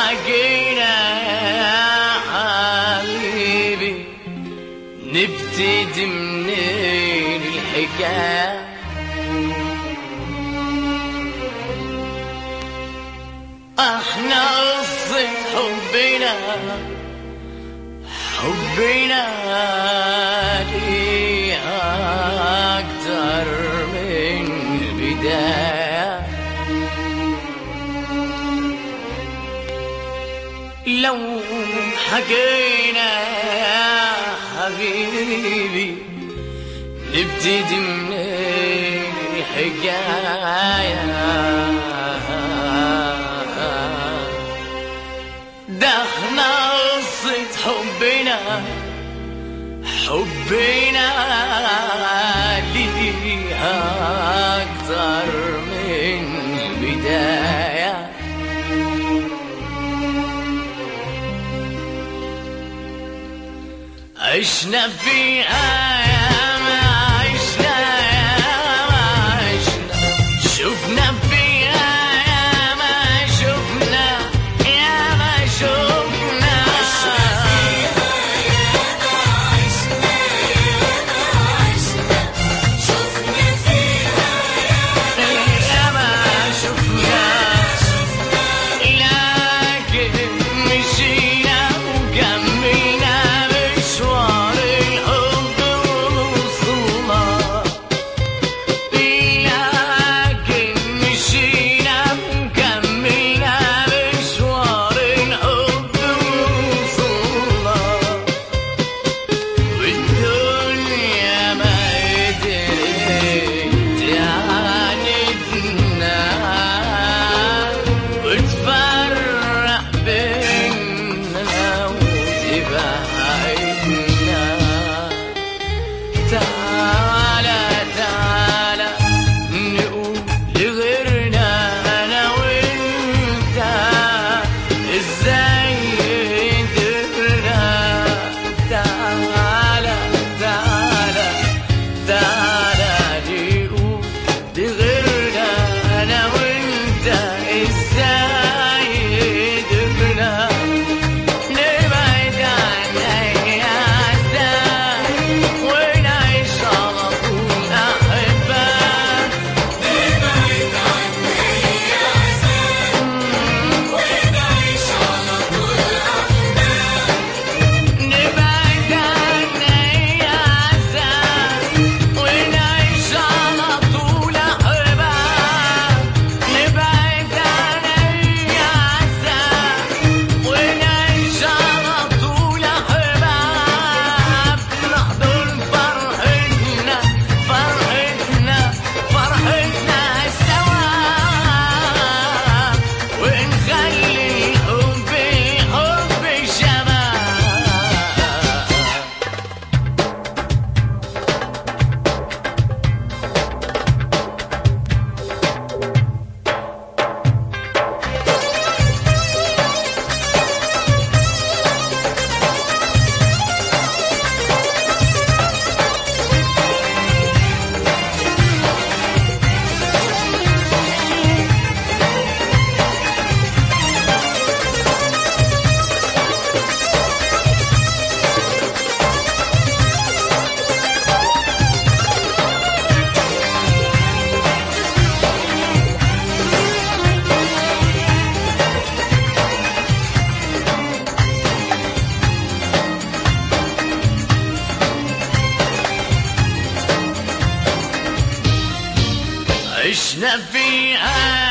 حقينا يا حبيبي نبتدي منين الحكايه احنا قصة حبنا حبنا ليها اكتر من بداية لو حكينا يا حبيبي نبتدي منين الحكايه دخنا قصة حبنا حبنا ليها أكتر من بداية عشنا فيها يا ما عشنا يا ما عشنا شفنا فيها يا ما شفنا يا ما شفنا يا ما شفنا لكن مشينا وكملنا مشوار الحب ووصلنا لكن مشينا وكملنا مشوار الحب ووصلنا والدنيا ما قدرت تعاندنا وتفرح بينا وتبعدنا تعالى تعالى نقول لغيرنا انا وانت ازاي قدرنا تعالى تعالى تعالى نقول لغيرنا انا وانت ازاي قدرنا نبعد عن اي عذاب ونعيش على طول احباب نبعد عن اي عذاب ونعيش على طول احباب نبعد عن اي عذاب ونعيش على طول احباب نحضر فرحتنا فرحتنا فرحتنا سوا ونخلي الحب حب الشباب عشنا فيها